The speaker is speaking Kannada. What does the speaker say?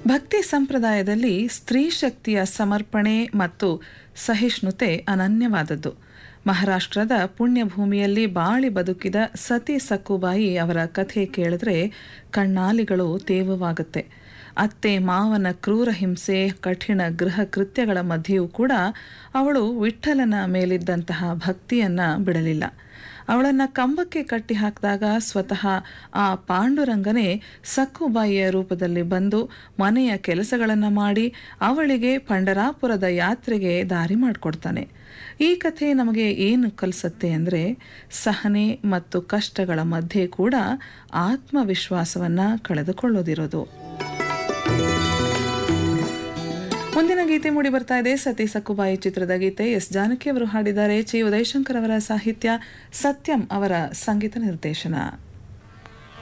ಭಕ್ತಿ ಸಂಪ್ರದಾಯದಲ್ಲಿ ಸ್ತ್ರೀ ಶಕ್ತಿಯ ಸಮರ್ಪಣೆ ಮತ್ತು ಸಹಿಷ್ಣುತೆ ಅನನ್ಯವಾದದ್ದು ಮಹಾರಾಷ್ಟ್ರದ ಪುಣ್ಯಭೂಮಿಯಲ್ಲಿ ಬಾಳಿ ಬದುಕಿದ ಸತಿ ಸಕ್ಕುಬಾಯಿ ಅವರ ಕಥೆ ಕೇಳಿದ್ರೆ ಕಣ್ಣಾಲಿಗಳು ತೇವವಾಗುತ್ತೆ ಅತ್ತೆ ಮಾವನ ಕ್ರೂರ ಹಿಂಸೆ ಕಠಿಣ ಗೃಹ ಕೃತ್ಯಗಳ ಮಧ್ಯೆಯೂ ಕೂಡ ಅವಳು ವಿಠ್ಠಲನ ಮೇಲಿದ್ದಂತಹ ಭಕ್ತಿಯನ್ನ ಬಿಡಲಿಲ್ಲ ಅವಳನ್ನ ಕಂಬಕ್ಕೆ ಕಟ್ಟಿ ಹಾಕಿದಾಗ ಸ್ವತಃ ಆ ಪಾಂಡುರಂಗನೇ ಸಕ್ಕುಬಾಯಿಯ ರೂಪದಲ್ಲಿ ಬಂದು ಮನೆಯ ಕೆಲಸಗಳನ್ನು ಮಾಡಿ ಅವಳಿಗೆ ಪಂಡರಾಪುರದ ಯಾತ್ರೆಗೆ ದಾರಿ ಮಾಡಿಕೊಡ್ತಾನೆ ಈ ಕಥೆ ನಮಗೆ ಏನು ಕಲಿಸುತ್ತೆ ಅಂದರೆ ಸಹನೆ ಮತ್ತು ಕಷ್ಟಗಳ ಮಧ್ಯೆ ಕೂಡ ಆತ್ಮವಿಶ್ವಾಸವನ್ನ ಕಳೆದುಕೊಳ್ಳೋದಿರೋದು ಮುಂದಿನ ಗೀತೆ ಮೂಡಿ ಬರ್ತಾ ಇದೆ ಸತಿ ಸಕ್ಕುಬಾಯಿ ಚಿತ್ರದ ಗೀತೆ ಎಸ್ ಜಾನಕಿ ಅವರು ಹಾಡಿದ್ದಾರೆ ಚಿ ಉದಯಶಂಕರ್ ಅವರ ಸಾಹಿತ್ಯ ಸತ್ಯಂ ಅವರ ಸಂಗೀತ ನಿರ್ದೇಶನ